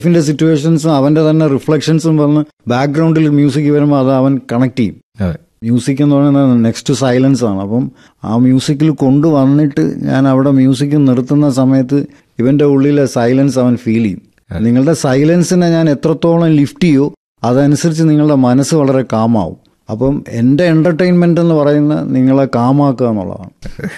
ലൈഫിന്റെ സിറ്റുവേഷൻസും അവന്റെ തന്നെ റിഫ്ലക്ഷൻസും വന്ന് ബാക്ക്ഗ്രൗണ്ടിൽ മ്യൂസിക് വരുമ്പോൾ അത് അവൻ കണക്ട് ചെയ്യും അതെ മ്യൂസിക് എന്ന് പറയുന്നത് നെക്സ്റ്റ് സൈലൻസ് ആണ് അപ്പം ആ മ്യൂസിക്കിൽ കൊണ്ടുവന്നിട്ട് ഞാൻ അവിടെ മ്യൂസിക് നിർത്തുന്ന സമയത്ത് ഇവന്റെ ഉള്ളിലെ സൈലൻസ് അവൻ ഫീൽ ചെയ്യും നിങ്ങളുടെ സൈലൻസിനെ ഞാൻ എത്രത്തോളം ലിഫ്റ്റ് ചെയ്യോ അതനുസരിച്ച് നിങ്ങളുടെ മനസ്സ് വളരെ കാമാവും അപ്പം എൻ്റെ എന്റർടൈൻമെന്റ് എന്ന് പറയുന്നത് നിങ്ങളെ കാമാക്കുക എന്നുള്ളതാണ്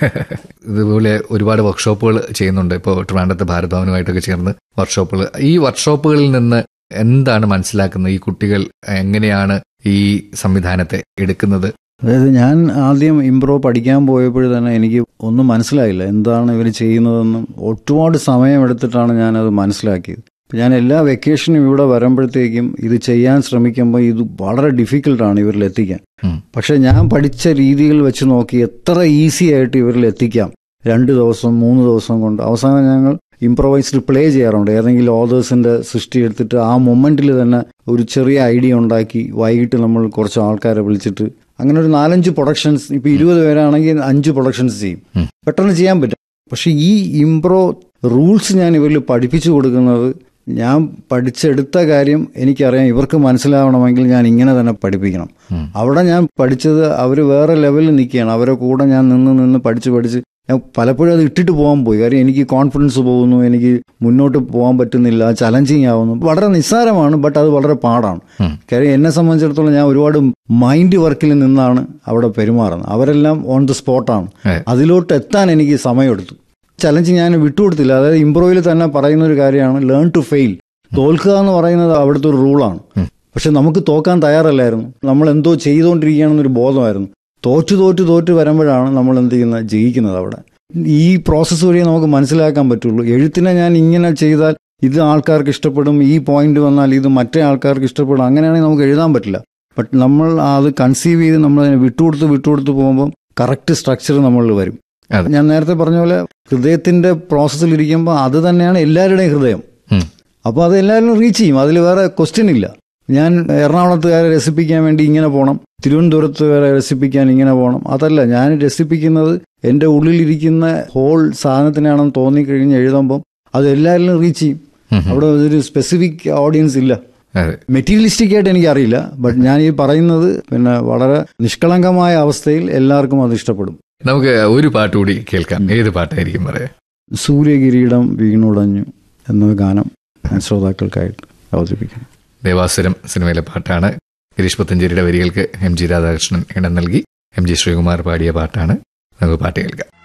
ഇതുപോലെ ഒരുപാട് വർക്ക്ഷോപ്പുകൾ ചെയ്യുന്നുണ്ട് ഇപ്പോൾ ട്രിവാൻഡ്രത്ത് ഭാരത് ഭവനുമായിട്ടൊക്കെ ചേർന്ന് വർക്ക്ഷോപ്പുകൾ ഈ വർക്ക്ഷോപ്പുകളിൽ നിന്ന് എന്താണ് മനസ്സിലാക്കുന്നത് ഈ കുട്ടികൾ എങ്ങനെയാണ് ഈ സംവിധാനത്തെ എടുക്കുന്നത് അതായത് ഞാൻ ആദ്യം ഇംപ്രോ പഠിക്കാൻ പോയപ്പോൾ തന്നെ എനിക്ക് ഒന്നും മനസ്സിലായില്ല എന്താണ് ഇവർ ചെയ്യുന്നതെന്നും ഒരുപാട് സമയമെടുത്തിട്ടാണ് ഞാനത് മനസ്സിലാക്കിയത് ഇപ്പം ഞാൻ എല്ലാ വെക്കേഷനും ഇവിടെ വരുമ്പോഴത്തേക്കും ഇത് ചെയ്യാൻ ശ്രമിക്കുമ്പോൾ ഇത് വളരെ ഡിഫിക്കൽട്ടാണ് ഇവരിൽ എത്തിക്കാൻ ഉം. പക്ഷെ ഞാൻ പഠിച്ച രീതികൾ വെച്ച് നോക്കി എത്ര ഈസി ആയിട്ട് ഇവരിൽ എത്തിക്കാം രണ്ട് ദിവസം മൂന്ന് ദിവസം കൊണ്ട് അവസാനം ഞങ്ങൾ ഇംപ്രവൈസ്ഡ് പ്ലേ ചെയ്യാറുണ്ട് ഏതെങ്കിലും ഓതേഴ്സിന്റെ സൃഷ്ടി എടുത്തിട്ട് ആ മൊമെന്റിൽ തന്നെ ഒരു ചെറിയ ഐഡിയ ഉണ്ടാക്കി വൈകിട്ട് നമ്മൾ കുറച്ച് ആൾക്കാരെ വിളിച്ചിട്ട് അങ്ങനെ ഒരു നാലഞ്ച് പ്രൊഡക്ഷൻസ് ഇപ്പൊ ഇരുപത് പേരാണെങ്കിൽ അഞ്ച് പ്രൊഡക്ഷൻസ് ചെയ്യും ഉം. പെട്ടെന്ന് ചെയ്യാൻ പറ്റും പക്ഷെ ഈ ഇംപ്രോ റൂൾസ് ഞാൻ ഇവരിൽ പഠിപ്പിച്ചു കൊടുക്കുന്നത് ഞാൻ പഠിച്ചെടുത്ത കാര്യം എനിക്കറിയാം ഇവർക്ക് മനസ്സിലാവണമെങ്കിൽ ഞാൻ ഇങ്ങനെ തന്നെ പഠിപ്പിക്കണം ഉം. അവിടെ ഞാൻ പഠിച്ചത് അവർ വേറെ ലെവലിൽ നിൽക്കുകയാണ് അവരെ കൂടെ ഞാൻ നിന്ന് നിന്ന് പഠിച്ച് പഠിച്ച് ഞാൻ പലപ്പോഴും അത് ഇട്ടിട്ട് പോകാൻ പോയി കാര്യം എനിക്ക് കോൺഫിഡൻസ് പോകുന്നു എനിക്ക് മുന്നോട്ട് പോകാൻ പറ്റുന്നില്ല ചലഞ്ചിങ് ആവുന്നു വളരെ നിസ്സാരമാണ് ബട്ട് അത് വളരെ പാടാണ് ഉം. കാര്യം എന്നെ സംബന്ധിച്ചിടത്തോളം ഞാൻ ഒരുപാട് മൈൻഡ് വർക്കിൽ നിന്നാണ് അവിടെ പെരുമാറുന്നത് അവരെല്ലാം ഓൺ ദി സ്പോട്ടാണ് അതെ. അതിലോട്ട് എത്താൻ എനിക്ക് സമയമെടുത്തു ചലഞ്ച് ഞാൻ വിട്ടുകൊടുത്തില്ല അതായത് ഇംപ്രോയിൽ തന്നെ പറയുന്ന ഒരു കാര്യമാണ് ലേൺ ടു ഫെയിൽ തോൽക്കുക എന്ന് പറയുന്നത് അവിടുത്തെ ഒരു റൂളാണ് ഉം. പക്ഷെ നമുക്ക് തോക്കാൻ തയ്യാറല്ലായിരുന്നു നമ്മൾ എന്തോ ചെയ്തുകൊണ്ടിരിക്കുകയാണെന്നൊരു ബോധമായിരുന്നു തോറ്റു തോറ്റു തോറ്റു വരുമ്പോഴാണ് നമ്മൾ എന്ത് ചെയ്യുന്നത് ജയിക്കുന്നത് അവിടെ ഈ പ്രോസസ്സ് വഴിയേ നമുക്ക് മനസ്സിലാക്കാൻ പറ്റുള്ളൂ എഴുത്തിനെ ഞാൻ ഇങ്ങനെ ചെയ്താൽ ഇത് ആൾക്കാർക്ക് ഇഷ്ടപ്പെടും ഈ പോയിന്റ് വന്നാൽ ഇത് മറ്റേ ആൾക്കാർക്ക് ഇഷ്ടപ്പെടും അങ്ങനെയാണെങ്കിൽ നമുക്ക് എഴുതാൻ പറ്റില്ല ബട്ട് നമ്മൾ അത് കൺസീവ് ചെയ്ത് നമ്മൾ അതിനെ വിട്ടുകൊടുത്ത് വിട്ടുകൊടുത്ത് പോകുമ്പോൾ കറക്റ്റ് സ്ട്രക്ചർ നമ്മളിൽ വരും അതെ. ഞാൻ നേരത്തെ പറഞ്ഞ പോലെ ഹൃദയത്തിന്റെ പ്രോസസ്സിൽ ഇരിക്കുമ്പോൾ അത് തന്നെയാണ് എല്ലാവരുടെയും ഹൃദയം ഉം. അപ്പോൾ അത് എല്ലാവരും റീച്ച് ചെയ്യും അതിൽ വേറെ ക്വസ്റ്റ്യൻ ഇല്ല ഞാൻ എറണാകുളത്തുകാരെ രസിപ്പിക്കാൻ വേണ്ടി ഇങ്ങനെ പോകണം തിരുവനന്തപുരത്തുകാരെ രസിപ്പിക്കാൻ ഇങ്ങനെ പോകണം അതല്ല ഞാൻ രസിപ്പിക്കുന്നത് എൻ്റെ ഉള്ളിലിരിക്കുന്ന ഹോൾ സാധനത്തിനാണെന്ന് തോന്നിക്കഴിഞ്ഞ് എഴുതുമ്പം അത് എല്ലാവരിലും റീച്ച് ചെയ്യും ഉം. അവിടെ ഒരു സ്പെസിഫിക് ഓഡിയൻസ് ഇല്ല അതെ മെറ്റീരിയലിസ്റ്റിക് ആയിട്ട് എനിക്കറിയില്ല ബട്ട് ഞാൻ ഈ പറയുന്നത് പിന്നെ വളരെ നിഷ്കളങ്കമായ അവസ്ഥയിൽ എല്ലാവർക്കും അത് ഇഷ്ടപ്പെടും നമുക്ക് ഒരു പാട്ട് കൂടി കേൾക്കാം ഏത് പാട്ടായിരിക്കും പറയാ സൂര്യകിരീടം വീണുടഞ്ഞു എന്ന ഗാനം ഞാൻ ശ്രോതാക്കൾക്കായിട്ട് അവതരിപ്പിക്കുന്നു ദേവാസുരം സിനിമയിലെ പാട്ടാണ് ഗിരീഷ് പത്തഞ്ചേരിയുടെ വരികൾക്ക് എം ജി രാധാകൃഷ്ണൻ ഇടം നൽകി എം ജി ശ്രീകുമാർ പാടിയ പാട്ടാണ് നമുക്ക് പാട്ട് കേൾക്കാം